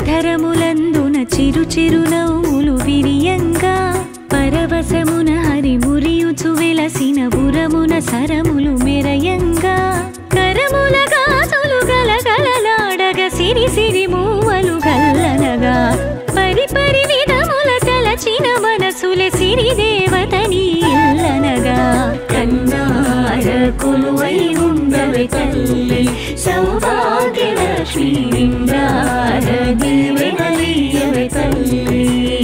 అధరములందున చిరు చిరు నవ్వులు విరియంగా పరవశమున హరి మురియుచు వెలసిన బురమున సరములు మెరయంగా కరముల గాజులు గలగలలాడగ సిరి సిరి మూవలు గల్లనగా పరి పరి విధముల తలచిన మనసుల సిరి దేవతని ఇల్లనగా కన్నార కొలువై ఉండవే తల్లి సౌభాగ్యలక్ష్మి నిండార దీవెనలీయవే తల్లి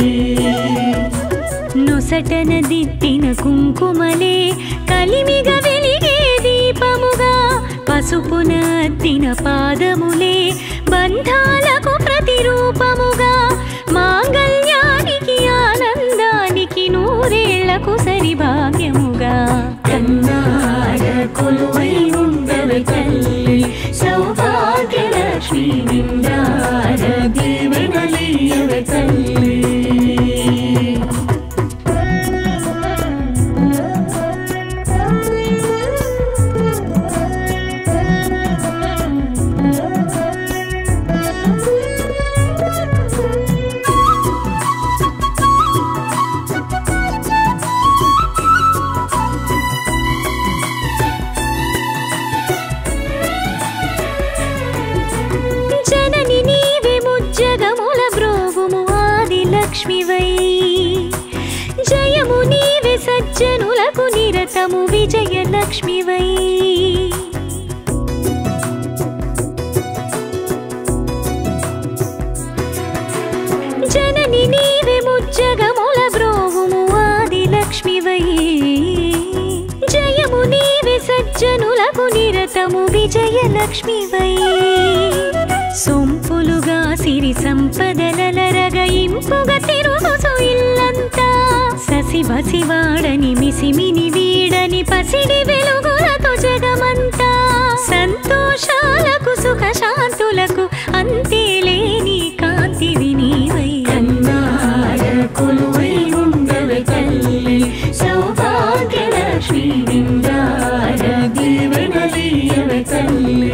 నొసటన దిద్దిన కుంకుమలే కలిమిగ వెలిగే దీపముగా పసుపున అద్దిన పాదములే బంధాలకు ప్రతిరూపముగా మాంగళ్యానికి ఆనందానికి నూరేళ్లకు సరి భాగ్యముగా కన్నార కొలువై ఉండవే తల్లి సౌభాగ్యలక్ష్మి నిండార దీవెనలీయవే తల్లి జనని నీవే ముజ్జగముల బ్రోగుము ఆది లక్ష్మివై జయము నీవే సజ్జనులకు నిరతము విజయ లక్ష్మివై జనని నీవే ముజ్జగముల బ్రోగుము ఆది లక్ష్మివై జయము నీవే సజ్జనులకు నిరతము విజయ లక్ష్మివై సొంపులుగా సిరి సంపదలరగ ఇంపుగా తిరుగుసు ఇల్లంతా ససి బసివాడని మిసిమిని వీడని పసిడి వెలుగులతో జగమంతా సంతోషాలకు సుఖ శాంతులకు అంతేలేని కాంతివి నీవై కన్నార కొలువై ఉండవే తల్లి సౌభాగ్యలక్ష్మి నిండార దీవెనలీయవే తల్లి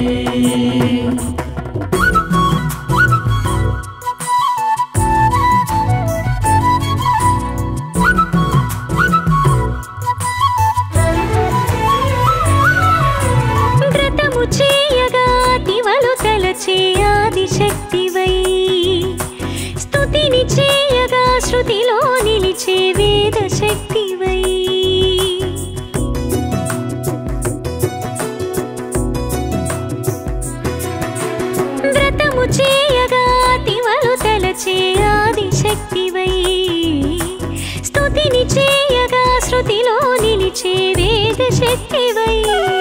వ్రతము చేయగా తివలు తలచే ఆది శక్తివై స్తుతిని చేయగా శృతిలో నిలిచే వేద శక్తివై వ్రతము చేయగా తివలు తలచే ఆది శక్తివై స్తుతిని చేయగా శృతిలో నిలిచే వేద శక్తివై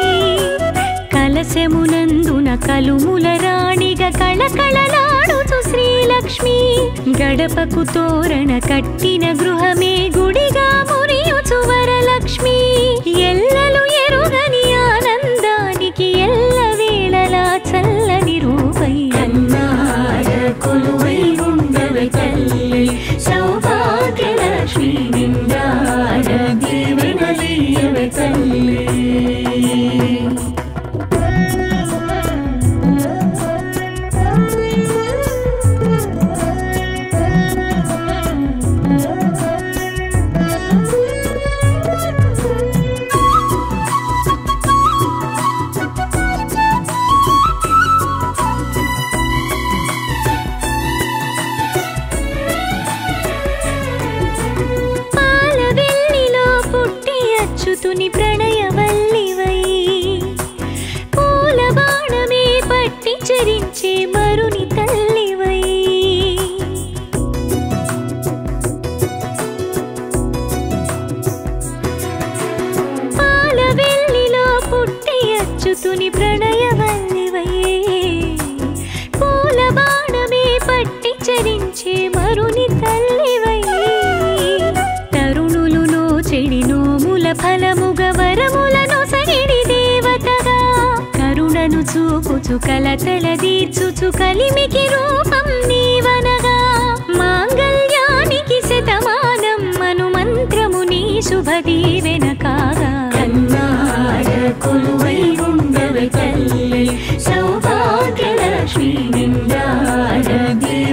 కలశమునందున కలుముల రాణిగా కళకళలాడుతు శ్రీలక్ష్మి గడపకు తోరణ కట్టిన గృహమే గుడిగా మురియుచు వరలక్ష్మి ఎల్లలు ఎరుగని ఆనందానికి ఎల్ల వేళలా చల్లని రూపై కన్నార కొలువై ఉండవే తల్లి సౌభాగ్యలక్ష్మి నిండార దీవెనలీయవే తల్లి పాల వెల్లిలో పుట్టి అచ్యుతుని ప్రణయవల్లివై పూల బాణమే పట్టి చరించే మరుని తల్లివై పాల వెల్లిలో పుట్టి అచ్యుతుని ప్రణయవల్లివై పూల బాణమే పట్టి చరించే మరుని తల్లివై తరుణులు నోచెడి నోముల ఫలముగ వరములను సగిడి దేవతగా కరుణను చూపుచు కలతల దీర్చుచు కలిమికి రూపం నీవనగా మాంగళ్యానికి శతమానం మను మంత్రము నీ శుభ దీవెన కాగా కన్నార కొలువై ఉండవే తల్లి సౌభాగ్యలక్ష్మి నిండార దీవెన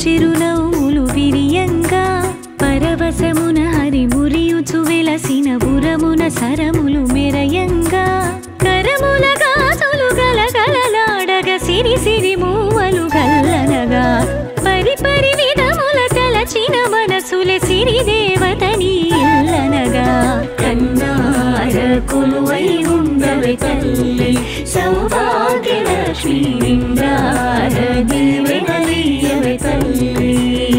చిరునవ్వులు విరియంగా పరవశమున హరి మురియుచు వెలసిన బురమున సరములు మెరయంగా కరముల గాజులు గలగలలాడగ సిరి సిరి మూవలు గల్లనగా పరి పరి విధముల తలచిన మనసులే సిరి దేవతని ఇల్లనగా కన్నార కొలువై ఉండవే తల్లి సౌభాగ్యలక్ష్మి నిండార దీవెనలీయవే తల్లి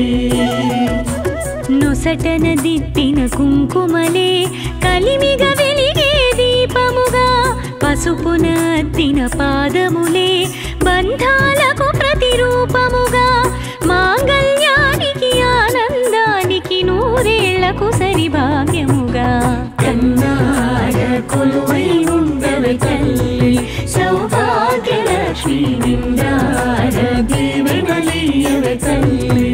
నొసటన దిద్దిన కుంకుమలే కలిమిగ వెలిగే దీపముగా పసుపున అద్దిన పాదములే బంధాలకు ప్రతిరూపముగా మాంగళ్యానికి ఆనందానికి నూరేళ్లకు సరి భాగ్యముగా కన్నార కొలువై ఉండవే తల్లి సౌభాగ్యలక్ష్మి నిండార దీవెనలీయవే తల్లి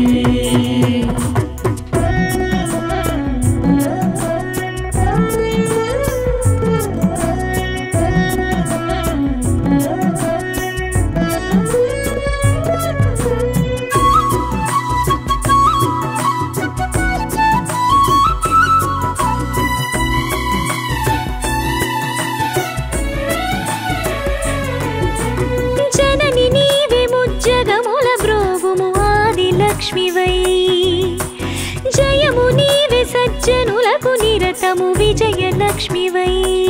జనని నీవే ముజ్జగముల బ్రోవుము ఆది లక్ష్మివై జయము నీవే సజ్జనులకు నిరతము విజయ లక్ష్మివై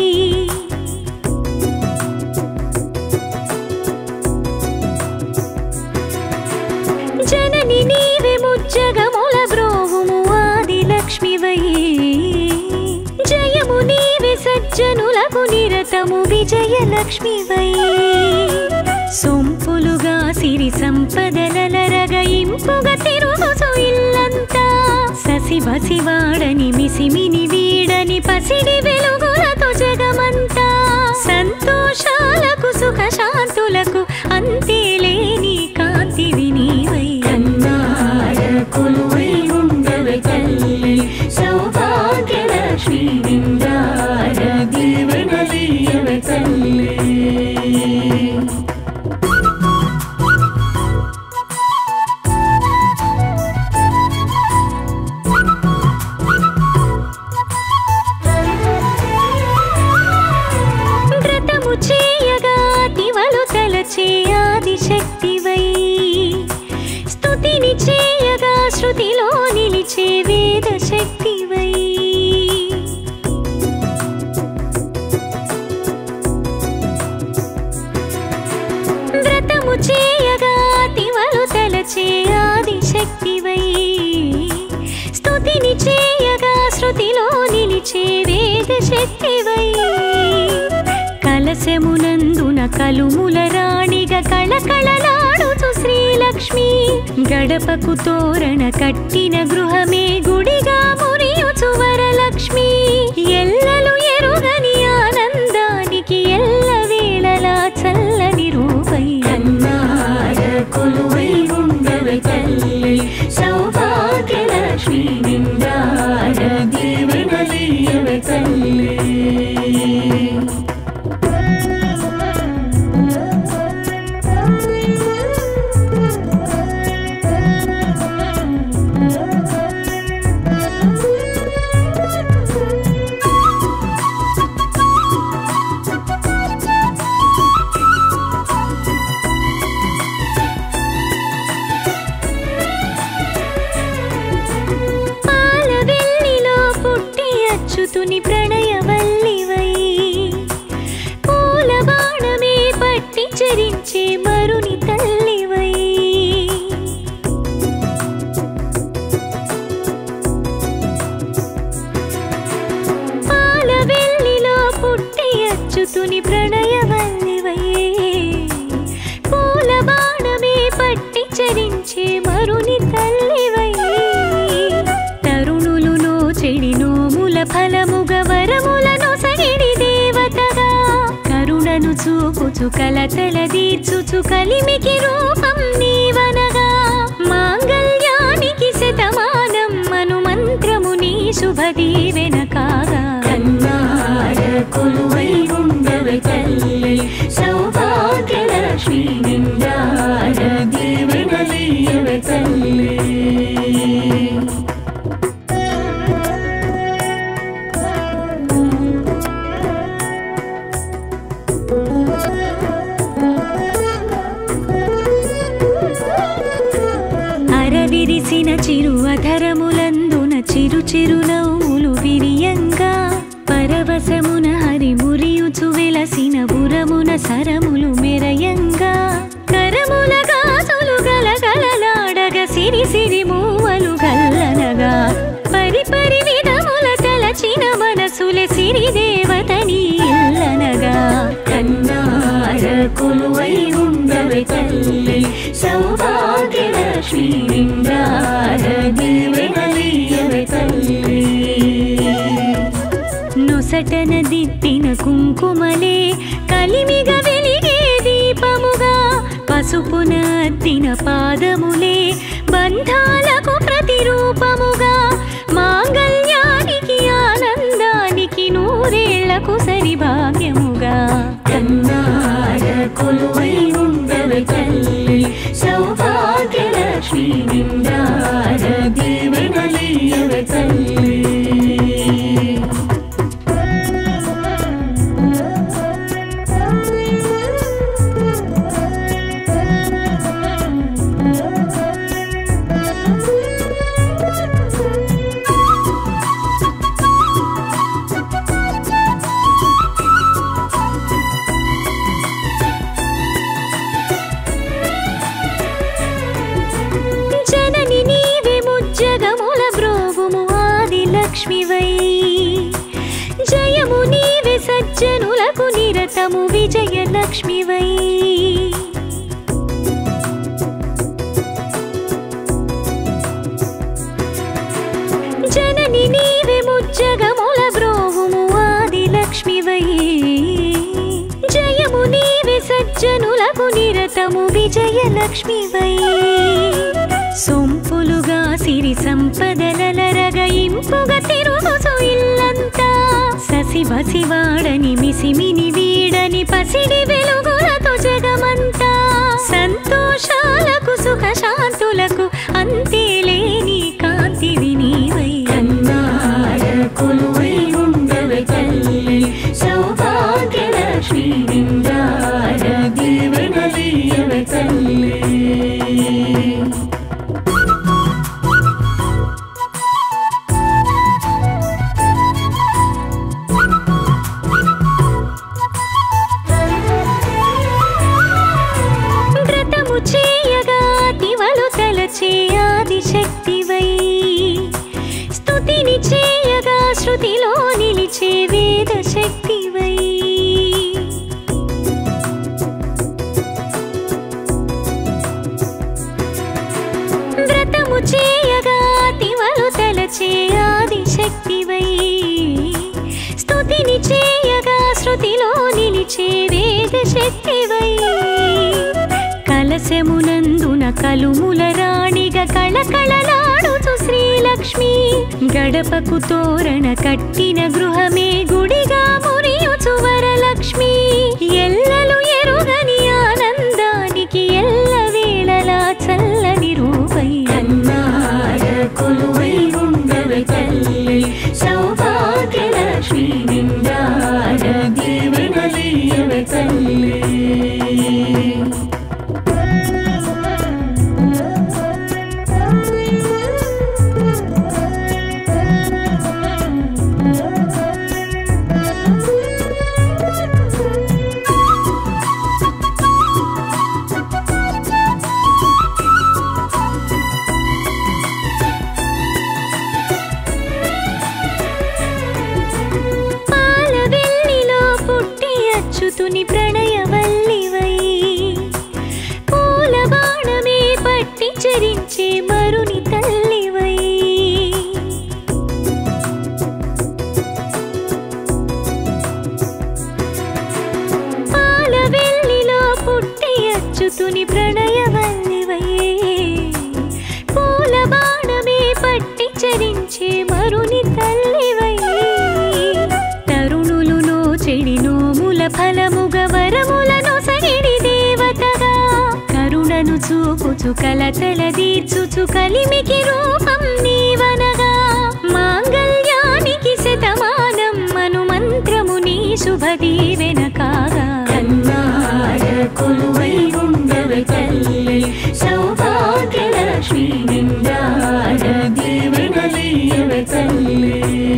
జనని నీవే ముజ్జగముల బ్రోవుము ఆది లక్ష్మివై జయము నీవే సజ్జనులకు నిరతము విజయ లక్ష్మివై సొంపులుగా సిరి సంపదలరగ ఇంపుగా తిరుగుచు ఇల్లంతా ససి బసివాడని మిసిమిని వీడని పసిడి వెలుగులతో జగమంతా సంతోషాలకు సుఖ శాంతులకు అంతే లేని కాంతివి నీవై కన్నార కొలువై ఉండవే తల్లి సౌభాగ్యలక్ష్మి నిండార దీవెనలీయవే తల్లి వ్రతము చేయగా తివలు తలచే ఆది శక్తివై స్తుతిని చేయగా శృతిలో నిలిచే వేద శక్తివై వ్రతము చేయగా తివలు తలచే ఆది శక్తివై స్తుతిని చేయగా శృతిలో నిలిచే వేద శక్తివై కలశమునందున కలుముల రాణిగా కళకళలాడుచు శ్రీలక్ష్మి గడపకు తోరణ కట్టిన గృహమే గుడిగా మురియుచు వరలక్ష్మి ఎల్లలు ఎరుగని ఆనందానికి ఎల్ల వేళలా చల్లని రూపై కన్నార కొలువై ఉండవే తల్లి సౌభాగ్యలక్ష్మి నిండార దీవెనలీయవే తల్లి పాల వెల్లిలో పుట్టి అచ్యుతుని ప్రణయవల్లివై పూల బాణమే పట్టి చరించే మరుని తల్లివై పాల వెల్లిలో పుట్టి అచ్యుతుని ప్రణయవల్లివై పూల బాణమే పట్టి చరించే మరుని తల్లివై తరుణులు నోచెడి నోముల ఫలముగ వరములను సగిడి దేవతగా కరుణను చూపుచు కలతల దీర్చుచు కలిమికి రూపం నీవనగా మాంగళ్యానికి శతమానం మను మంత్రము నీ శుభ దీవెన కాగా కన్నార కొలువై ఉండవే తల్లి సౌభాగ్యలక్ష్మి నిండార దీవెనలీయవే దీవెనలీయవే తల్లి అరవిరిసిన చిరు అధరములందున చిరు చిరు నవ్వులు విరియంగా పరవశమున హరి మురియుచు వెలసిన బురమున సరములు మెరయంగా కరముల గాజులు గలగలలాడగ సిరి సిరి మూవలు గల్లనగా పరి పరి విధముల తలచిన మనసుల సిరి దేవతని ఇల్లనగా కన్నార కొలువై ఉండవే తల్లి సౌభాగ్యలక్ష్మి నిండార దీవెనలీయవే తల్లి నొసటన దిద్దిన కుంకుమలే కలిమిగ వెలిగే దీపముగా పసుపున అద్దిన పాదములే బంధాలకు ప్రతిరూపముగా మాంగళ్యానికి ఆనందానికి నూరేళ్లకు సరిభాగ్యముగా కన్నార కొలువై ఉండవే తల్లి సౌభాగ్యలక్ష్మి నిండార దీవెనలీయవే తల్లి జనని నీవే ముజ్జగముల బ్రోగుము ఆది లక్ష్మివై జయము నీవే సజ్జనులకు నిరతము విజయ లక్ష్మివై జనని నీవే ముజ్జగముల బ్రోగుము ఆది లక్ష్మివై జయము నీవే సజ్జనులకు నిరతము విజయ లక్ష్మివై సొంపులుగా సిరి సంపదలరగ ఇంపుగా తిరుగుసు ఇల్లంతా ససి బసివాడని మిసిమిని వీడని పసిడి వెలుగులతో జగమంతా సంతోషాలకు సుఖ శాంతులకు అంతేలేని కాంతివి నీవై కన్నార కొలువై ఉండవే తల్లి సౌభాగ్యలక్ష్మి నిండార దీవెనలీయవే తల్లి వ్రతము చేయగా దివలు తలచే ఆది శక్తివై స్తుతిని చేయగా శృతిలో నిలిచే వేద శక్తివై వ్రతము చేయగా దివలు తలచే ఆది శక్తివై స్తుతిని చేయగా శృతిలో నిలిచే వేద శక్తివై కలశమునందున కలుముల రాణిగా కళకళలాడుతు శ్రీలక్ష్మి గడపకు తోరణ కట్టిన గృహమే గుడిగా మురియుచు వరలక్ష్మి ఎల్లలు ఎరుగని ఆనందానికి ఎల్ల వేళలా చల్లని రూపై కన్నార కొలువై ఉండవే తల్లి సౌభాగ్యలక్ష్మి నిండార దీవెనలీయవే తల్లి కలతల దీర్చుచు కలిమికి రూపం నీవనగా మాంగళ్యానికి శతమానం మను మంత్రము నీ శుభ దీవెన కాగా కన్నార కొలువై ఉండవే తల్లి సౌభాగ్యలక్ష్మి నిండార దీవెనలీయవే తల్లి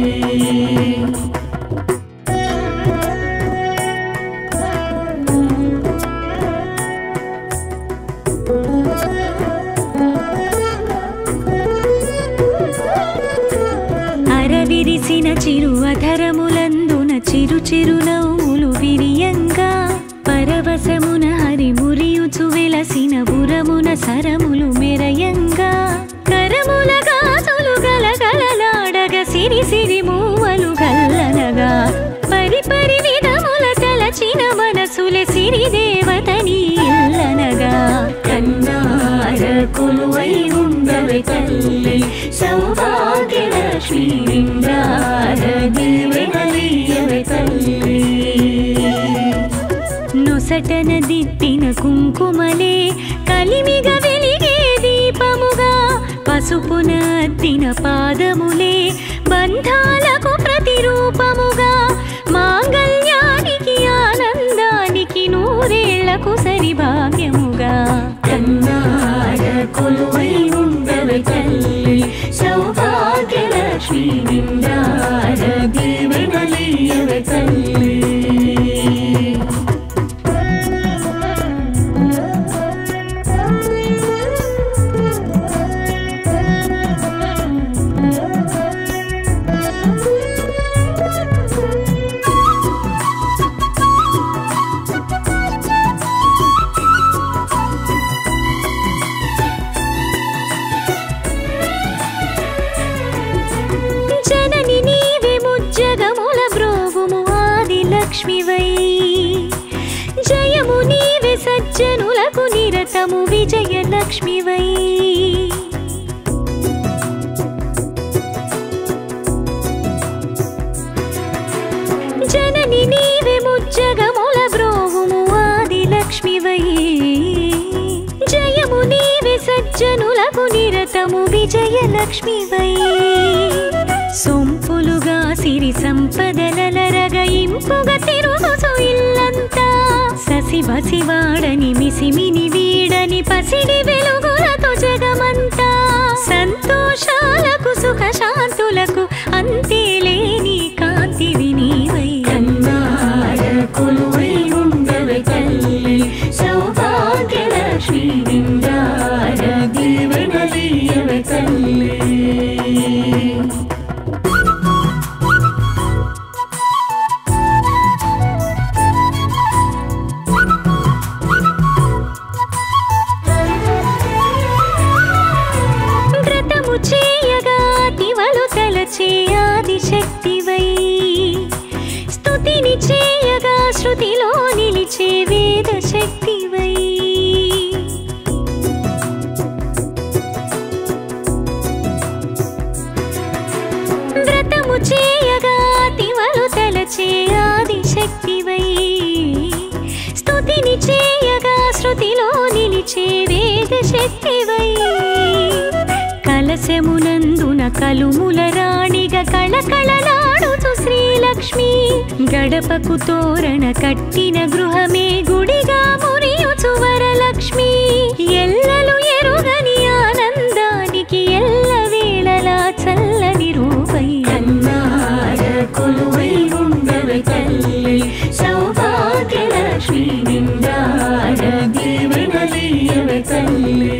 అరవిరిసిన చిరు అధరములందున చిరు చిరు నవ్వులు విరియంగా పరవశమున హరి మురియుచు వెలసిన బురమున సరములు మెరయంగా కరముల గాజులు గలగలలాడగ సిరి సిరి మూవలు గల్లనగా పరి పరి విధముల తలచిన మనసులే సిరి దేవతని ఇల్లనగా కన్నార కొలువై ఉండవే తల్లి సౌభాగ్యలక్ష్మి నిండార దీవెనలీయవే తల్లి నొసటన దిద్దిన కుంకుమలే కలిమిగ వెలిగే దీపముగా పసుపున అద్దిన పాదములే బంధాలకు ప్రతిరూపముగా మాంగళ్యానికి ఆనందానికి నూరేళ్లకు సరి భాగ్యముగా కన్నార కొలువై ఉండవే తల్లి సౌభాగ్యలక్ష్మి నిండార దీవెనలీయవే తల్లి జనని నీవే ముజ్జగముల బ్రోవుము ఆది లక్ష్మివై జయము నీవే సజ్జనులకు నిరతము విజయ లక్ష్మివై జనని నీవే ముజ్జగముల బ్రోవుము ఆది లక్ష్మివై జయము నీవే సజ్జనులకు నిరతము విజయ లక్ష్మివై సొంపులుగా సిరి సంపదలరగ ఇంపుగా తిరుగుచు ఇల్లంతా ససి బసివాడని మిసిమిని వీడని పసిడి వెలుగులతో జగమంతా సంతోషాలకు సుఖ శాంతులకు అంతే లేని కాంతివి నీవై కన్నార కొలువై ఉండవే తల్లి సౌభాగ్యలక్ష్మి నిండార దీవెనలీయవే తల్లి వ్రతము చేయగా తివలు తలచే ఆది శక్తివై స్తుతిని చేయగా శృతిలో నిలిచే వేద శక్తివై వ్రతము చేయగా తివలు తలచే ఆది శక్తివై స్తుతిని చేయగా శృతిలో నిలిచే వేద శక్తివై కలశమునందున కలుముల రాణిగా కళకళలాడుచు శ్రీలక్ష్మి గడపకు తోరణ కట్టిన గృహమే గుడిగా మురియుచు వరలక్ష్మి ఎల్లలు ఎరుగని ఆనందానికి ఎల్ల వేళలా చల్లని రూపై కన్నార కొలువై ఉండవే తల్లి సౌభాగ్యలక్ష్మి నిండార దీవెనలీయవే తల్లి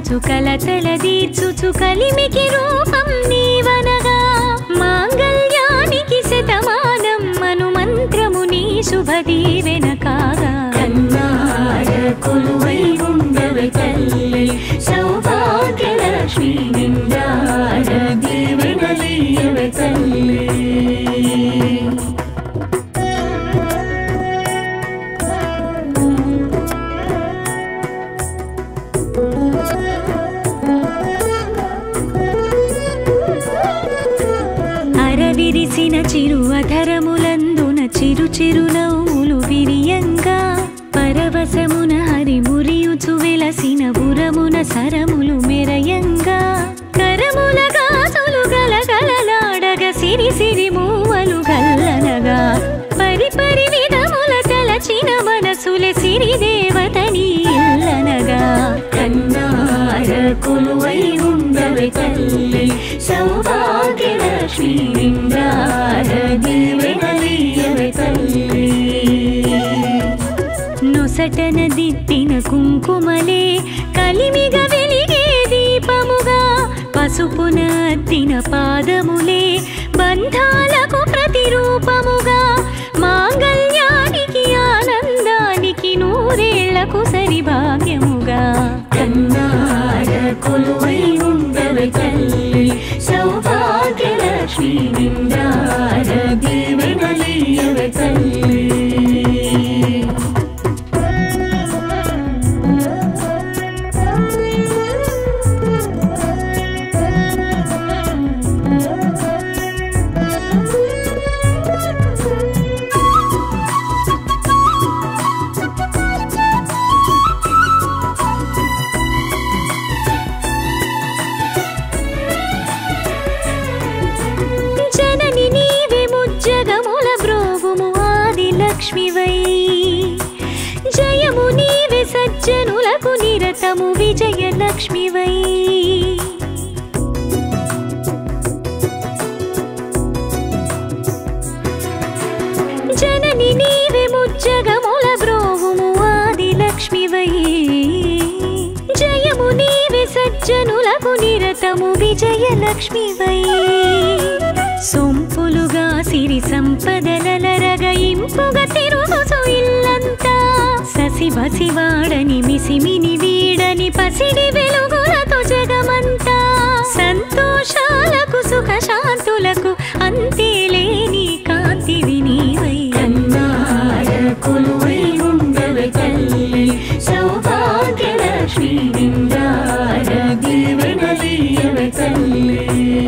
కాచుచు కలతల దీర్చుచు కలిమికి రూపం నీవనగా మాంగళ్యానికి శతమానం మను మంత్రము నీ శుభ దీవెన కాగా కన్నార కొలువై ఉండవే తల్లి సౌభాగ్యలక్ష్మి నిండార దీవెనలీయవే తల్లి అరవిరిసిన చిరు అధరములందున చిరు చిరు నవ్వులు విరియంగా పరవశమున హరి మురియుచు వెలసిన బురమున సరములు మెరయంగా కరముల గాజులు గలగలలాడగ సిరి సిరి మూవలు గల్లనగా పరి పరి విధముల తలచిన మనసులే సిరి దేవతని ఇల్లనగా కన్నార కొలువై ఉండవే తల్లి సౌభాగ్యలక్ష్మి నిండార దీవెనలీయవే తల్లి నొసటన దిద్దిన కుంకుమలే కలిమిగ వెలిగే దీపముగా పసుపున అద్దిన పాదములే బంధాలకు ప్రతిరూపముగా మాంగళ్యానికి ఆనందానికి నూరేళ్లకు సరి భాగ్యముగా కన్నార కొలువై ఉండవే తల్లి సౌభాగ్యలక్ష్మి నిండార దీవెనలీయవే తల్లి జనని నీవే ముజ్జగముల బ్రోవుము ఆది లక్ష్మివై జయము నీవే సజ్జనులకు నిరతము విజయ లక్ష్మివై జనని నీవే ముజ్జగముల బ్రోవుము ఆది లక్ష్మివై జయము నీవే సజ్జనులకు నిరతము విజయ లక్ష్మివై సొంపులుగా సిరి సంపదలరగ ఇంపుగా తిరుగుచు ఇల్లంతా ససి బసివాడని మిసిమిని వీడని పసిడి వెలుగులతో జగమంతా సంతోషాలకు సుఖ శాంతులకు అంతే లేని కాంతివి నీవై కన్నార కొలువై ఉండవే తల్లి సౌభాగ్యలక్ష్మి నిండార దీవెనలీయవే తల్లి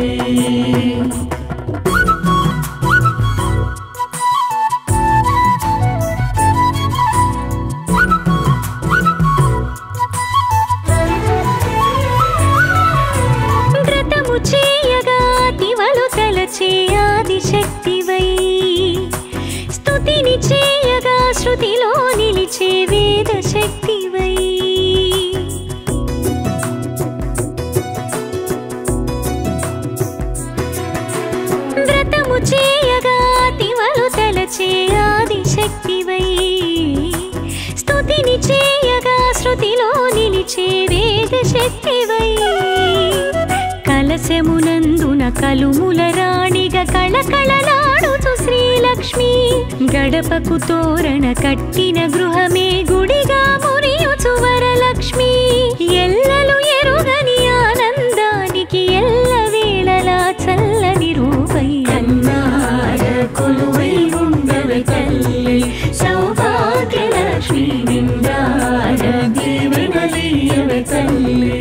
వ్రతము చేయగా తివలు తలచే ఆది శక్తివై స్తుతిని చేయగా శృతిలో నిలిచే వేద శక్తివై వ్రతము చేయగా తివలు తలచే ఆది శక్తివై స్తుతిని చేయగా శృతిలో నిలిచే వేద శక్తివై కలశమునందున కలుముల రాణిగా కళకళలాడుచు శ్రీలక్ష్మి గడపకు తోరణ కట్టిన గృహమే గుడిగా మురియుచు వరలక్ష్మి ఎల్లలు ఎరుగని ఆనందానికి ఎల్ల వేళలా చల్లని రూపై కన్నార కొలువై ఉండవే తల్లి సౌభాగ్యలక్ష్మి నిండార దీవెనలీయవే తల్లి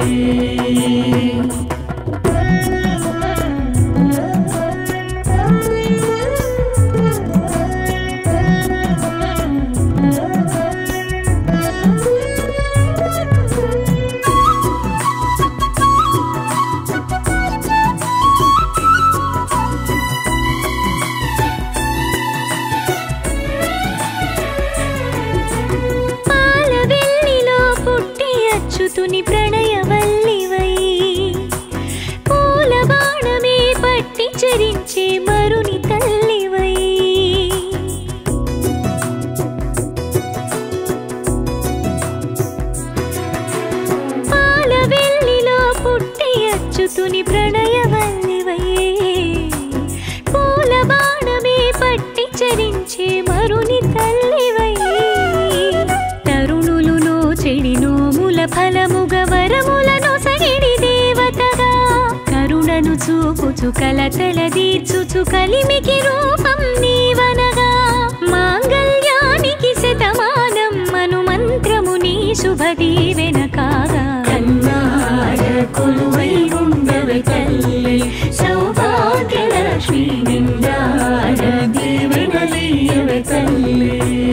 భక్తుని ప్రణయవల్లివై పూల బాణమే పట్టి చరించే మరుని తల్లివై తరుణులు నోచెడి నోముల ఫలముగ వరములను సగిడి దేవతగా కరుణను చూపుచు కలతల దీర్చుచు కలిమికి రూపం నీవనగా మాంగళ్యానికి శతమానం మను మంత్రము నీ శుభదీవెన కాగా కన్నార కొలువై ఉండవే తల్లి సౌభాగ్యలక్ష్మి నిండార దీవెనలీయవే తల్లి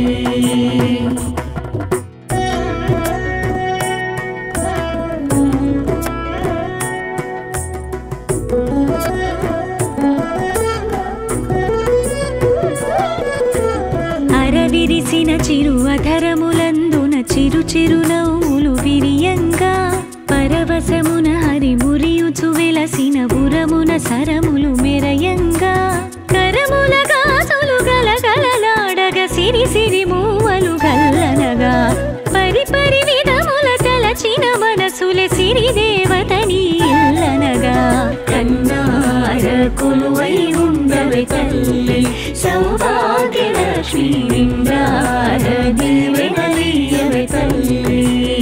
అరవిరిసిన చిరు అధరములందున చిరు చిరు నవ్వులు విరియంగా పరవశమున హరి మురియుచు వెలసిన బురమున సరములు మెరయంగా కరముల గాజులు గలగలలాడగ సిరి సిరి మూవలు గల్లనగా పరి పరి విధముల తలచిన మనసుల సిరి దేవతని ఇల్లనగా కన్నార కొలువై ఉండవే తల్లి సౌభాగ్యలక్ష్మి నిండార దీవెనలీయవే తల్లి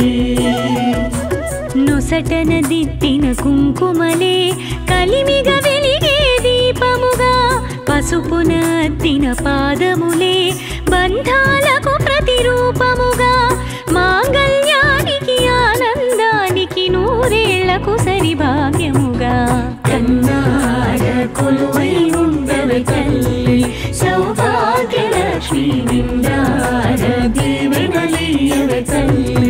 నొసటన దిద్దిన కుంకుమలే కలిమిగ వెలిగే దీపముగా పసుపున అద్దిన పాదములే బంధాలకు ప్రతిరూపముగా మాంగళ్యానికి ఆనందానికి నూరేళ్లకు సరి భాగ్యముగా కన్నార కొలువై ఉండవే తల్లి సౌభాగ్యలక్ష్మి నిండార దీవెనలీయవే తల్లి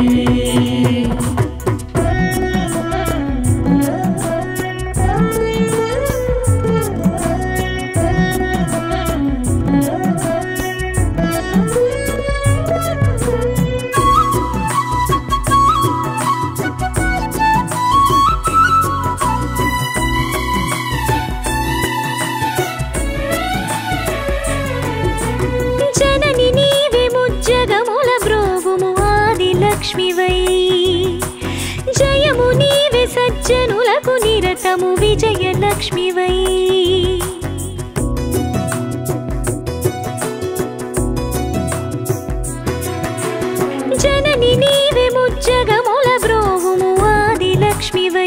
జనని నీవే ముజ్జగముల బ్రోగుము ఆది లక్ష్మివై జయము నీవే సజ్జనులకు నిరతము విజయ లక్ష్మివై జనని నీవే ముజ్జగముల బ్రోగుము ఆది లక్ష్మివై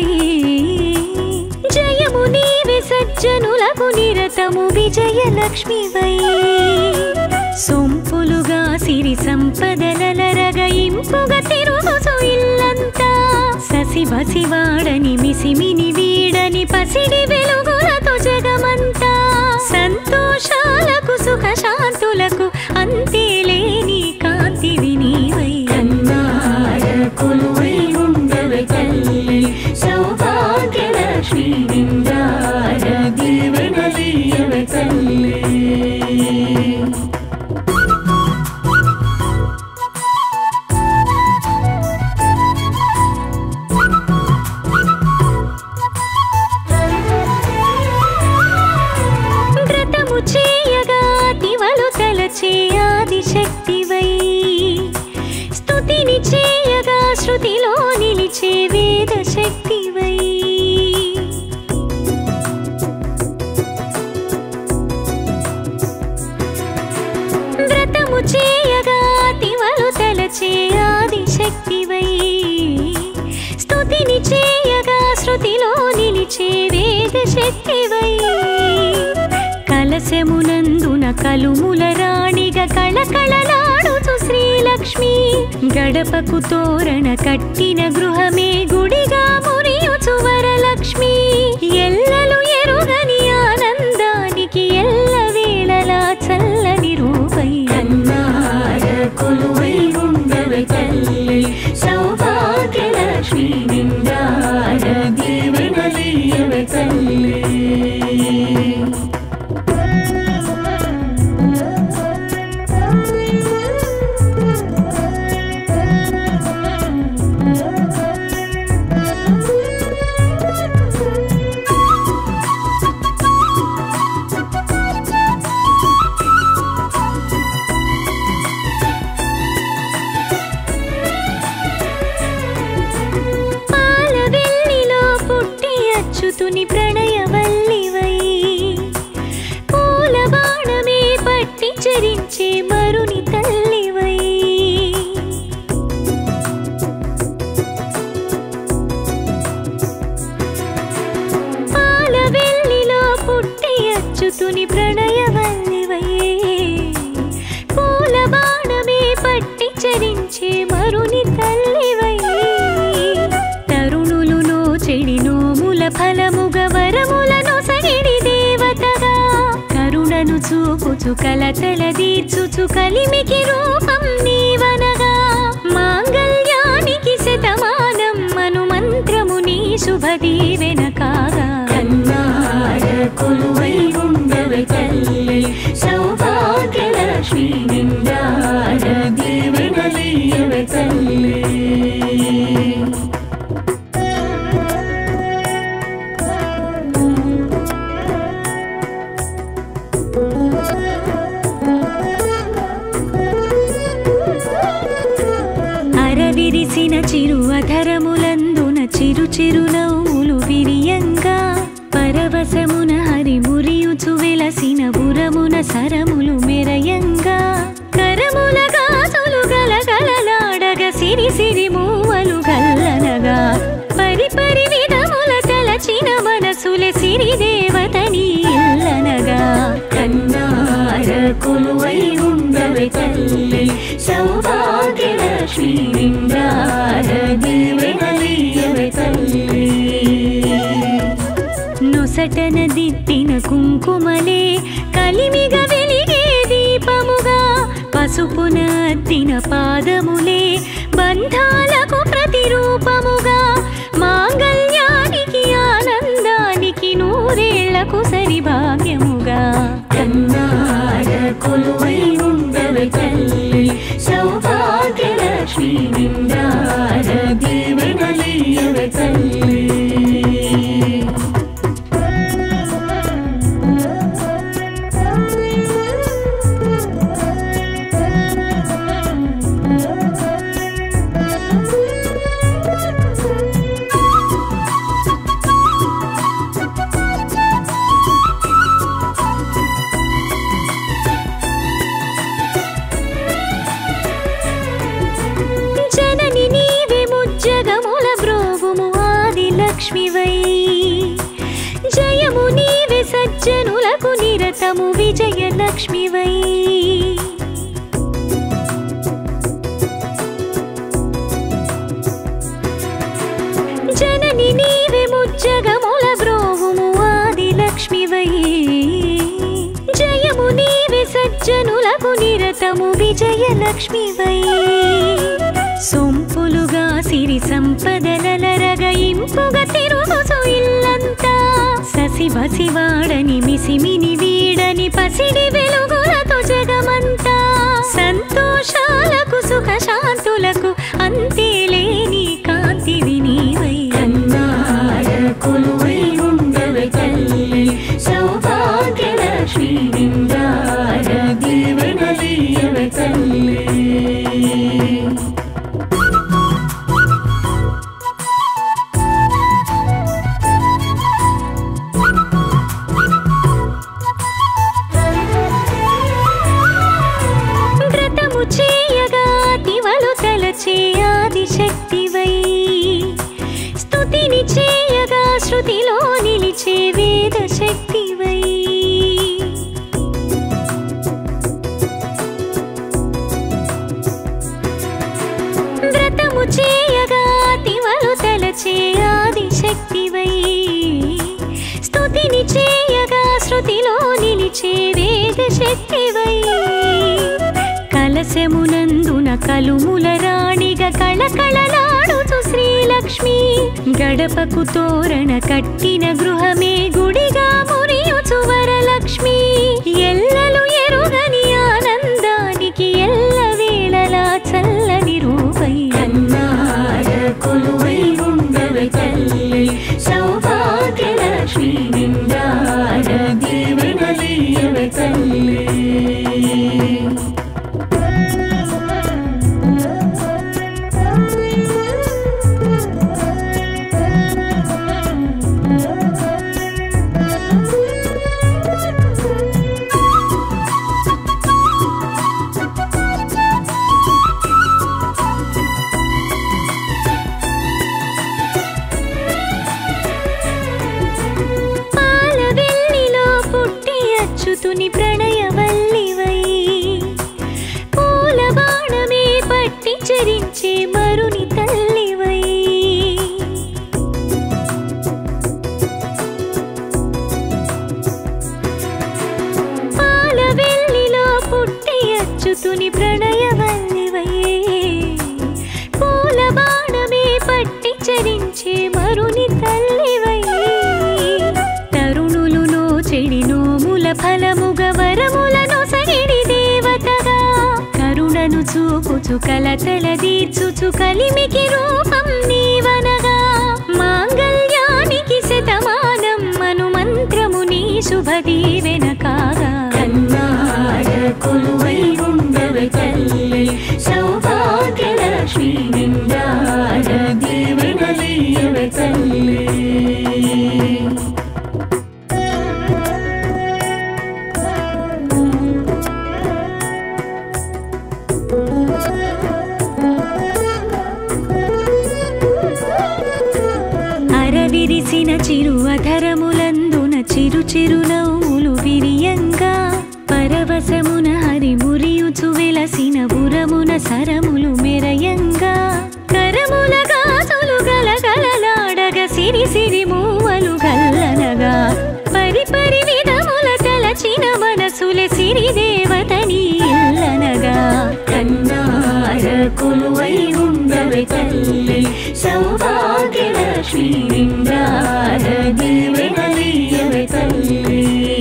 జయము నీవే సజ్జనులకు నిరతము విజయ లక్ష్మివై సొంపులుగా సిరి సంపదలరగ ఇంపుగా తిరుగుచు ఇల్లంతా ససి బసివాడని మిసిమిని వీడని పసిడి వెలుగులతో జగమంతా సంతోషాలకు సుఖ శాంతులకు అంతేలేని కాంతివి నీవై కన్నార కొలువై ఉండవే తల్లి సౌభాగ్యలక్ష్మి నిండార దీవెనలీయవే తల్లి వ్రతము చేయగా తివలు తలచే ఆది శక్తివై స్తుతిని చేయగా శృతిలో నిలిచే వేద శక్తివై వ్రతము చేయగా తివలు తలచే ఆది శక్తివై స్తుతిని చేయగా శృతిలో నిలిచే వేద శక్తివై కలశమునందున కలుముల రాణిగా కళకళలాడుచు శ్రీలక్ష్మి గడపకు తోరణ కట్టిన గృహమే గుడిగా మురియుచు వరలక్ష్మి ఎల్లలు ఎరుగని ఆనందానికి ఎల్ల వేళలా చల్లని రూపై కన్నార కొలువై ఉండవే తల్లి సౌభాగ్యలక్ష్మి నిండార దీవెనలీయవే తల్లి అచ్యుతుని ప్రణయవల్లివై పూల బాణమే పట్టి చరించే మరుని తల్లివై పాల వెల్లిలో పుట్టి అచ్యుతుని ప్రణయవల్లివై పూల బాణమే పట్టి చరించే మరుని తల్లివై తరుణులు నోచెడి నోముల ఫలముగ వరములను సగిడి దేవతగా కరుణను చూపుచు కలతల దీర్చుచు కలిమికి రూపం నీవనగా మాంగళ్యానికి శతమానం మను మంత్రము నీ శుభదీవెన కాగా కన్నార కొలువై ఉండవే తల్లి సౌభాగ్యలక్ష్మి నిండార దీవెనలీయవే తల్లి అరవిరిసిన చిరు అధరములందున చిరు చిరు నవ్వులు విరియంగా పరవశమున హరి మురియుచు వెలసిన బురమున సరములు మెరయంగా కరముల గాజులు గలగలలాడగ సిరి సిరి మూవలు గల్లనగా పరి పరి విధముల తలచిన మనసులే సిరి దేవతని ఇల్లనగా కన్నార కొలువై ఉండవే తల్లి సౌభాగ్యలక్ష్మి నిండార దీవెనలీయవే తల్లి నొసటన దిద్దిన కుంకుమలే కలిమిగ వెలిగే దీపముగా పసుపున అద్దిన పాదములే బంధాలకు ప్రతిరూపముగా మాంగళ్యానికి ఆనందానికి నూరేళ్లకు సరి భాగ్యముగా కన్నార కొలువై ఉండవే తల్లి సౌభాగ్యలక్ష్మి నిండార దీవెనలీయవే తల్లి జనని నీవే ముజ్జగముల బ్రోవుము ఆది లక్ష్మివై జయము నీవే సజ్జనులకు నిరతము విజయ లక్ష్మివై జనని నీవే ముజ్జగముల బ్రోవుము ఆది లక్ష్మివై జయము నీవే సజ్జనులకు నిరతము విజయ లక్ష్మివై సొంపులుగా సిరి సంపదలరగ ఇంపుగా తిరుగుచు ఇల్లంతా ససి బసివాడని మిసిమిని వీడని పసిడి వెలుగులతో జగమంతా సంతోషాలకు సుఖ శాంతులకు అంతే లేని కాంతివి నీవై కన్నార కొలువై ఉండవే తల్లి సౌభాగ్యలక్ష్మి నిండార దీవెనలీయవే తల్లి వ్రతము చేయగా తివలు తలచే ఆది శక్తివై స్తుతిని చేయగా శృతిలో నిలిచే వేద శక్తివై వ్రతము చేయగా తివలు తలచే ఆది శక్తివై స్తుతిని చేయగా శృతిలో నిలిచే వేద శక్తివై కలశమునందున కలుముల రాణిగా కళకళలాడుచు శ్రీలక్ష్మి గడపకు తోరణ కట్టిన గృహమే గుడిగా మురియుచు వరలక్ష్మి ఎల్లలు ఎరుగని ఆనందానికి ఎల్ల వేళలా చల్లని రూపై కన్నార కొలువై ఉండవే తల్లి సౌభాగ్యలక్ష్మి నిండార దీవెనలీయవే తల్లి కాచుచు కలతల దీర్చుచు కలిమికి రూపం నీవనగా మాంగళ్యానికి శతమానం మను మంత్రము నీ శుభదీవెన కాగా కన్నార కొలువై ఉండవే తల్లి సౌభాగ్యలక్ష్మి నిండార దీవెనలీయవే తల్లి అరవిరిసిన చిరు అధరములందున చిరు చిరు నవ్వులు విరియంగా పరవశమున హరి మురియుచు వెలసిన బురమున సరములు మెరయంగా కరముల గాజులు గలగలలాడగ సిరి సిరి మూవలు గల్లనగా పరి పరి విధముల తలచిన మనసుల సిరి దేవతని ఇల్లనగా కన్నార కొలువై ఉండవే తల్లి సౌభాగ్యలక్ష్మి నిండార దీవెనలీయవే తల్లి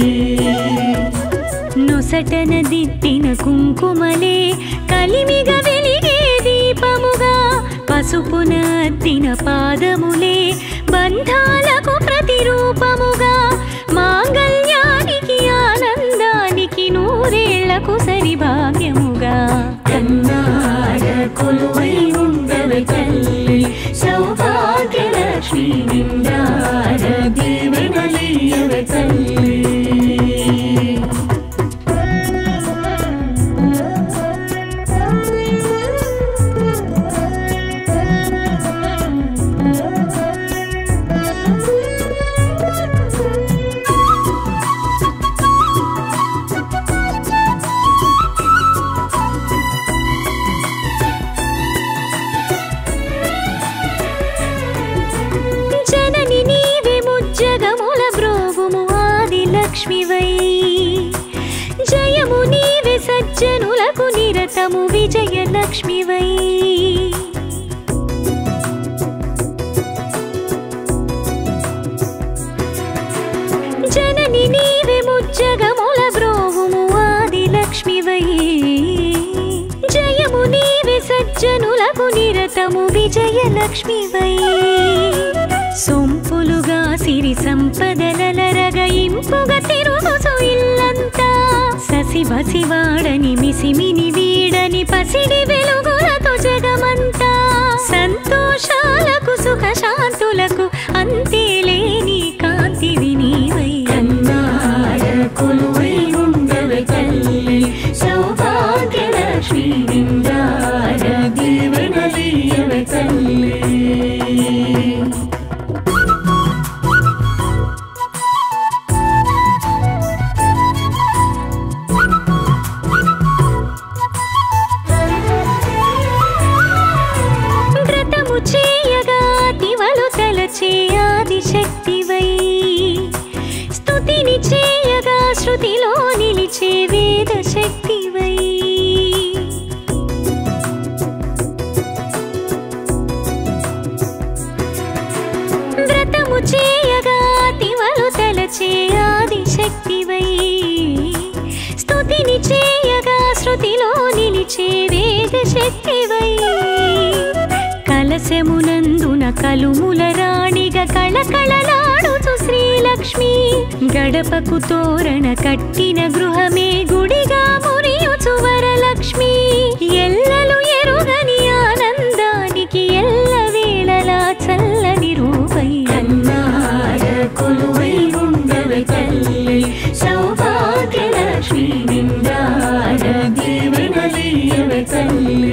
నొసటన దిద్దిన కుంకుమలే కలిమిగ వెలిగే దీపముగా పసుపున అద్దిన పాదములే బంధాలకు ప్రతిరూపముగా మాంగళ్యానికి ఆనందానికి నూరేళ్లకు సరిభాగ్యముగా కన్నార కొలువై ఉండవే తల్లి సౌభాగ్యలక్ష్మి నిండార దీవెనలీయవే తల్లి జనని నీవే ముజ్జగముల బ్రోగుము ఆది లక్ష్మివై జయము నీవే సజ్జనులకు నిరతము విజయ లక్ష్మివై జనని నీవే ముజ్జగముల బ్రోగుము ఆది లక్ష్మివై జయము నీవే సజ్జనులకు నిరతము విజయ లక్ష్మివై సొంపులుగా సిరి సంపదలరగ ఇంపుగా తిరుగుచు ఇల్లంతా ససి బసివాడని మిసిమిని వీడని పసిడి వెలుగులతో జగమంతా సంతోషాలకు సుఖ శాంతులకు అంతేలేని కాంతివి నీవై కన్నార కొలువై ఉండవే తల్లి సౌభాగ్యలక్ష్మి నిండార దీవెనలీయవే తల్లి వ్రతము చేయగా తివలు తలచే ఆది శక్తివై స్తుతిని చేయగా శృతిలో నిలిచే వేద శక్తివై వ్రతము చేయగా తివలు తలచే ఆది శక్తివై స్తుతిని చేయగా శృతిలో నిలిచే వేద శక్తివై కలశమునందున కలుముల రాణిగా కళకళలాడుచు శ్రీలక్ష్మి గడపకు తోరణ కట్టిన గృహమే గుడిగా మురియుచు వరలక్ష్మి ఎల్లలు ఎరుగని ఆనందానికి ఎల్ల వేళలా చల్లని రూపై కన్నార కొలువై ఉండవే తల్లి సౌభాగ్యలక్ష్మి నిండార దీవెనలీయవే తల్లి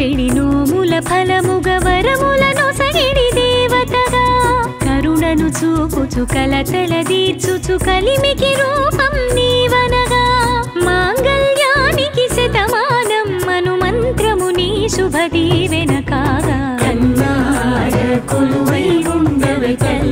మొక్కిడి నోముల ఫలముగ వరములను సగిడి దేవతగా కరుణను చూపుచు కలతల తీర్చుచు కలిమికి రూపం నీవనగా మాంగళ్యానికి శతమానం మను మంత్రము నీ శుభ దీవెన కాగా కన్నార కొలువై ఉండవే తల్లి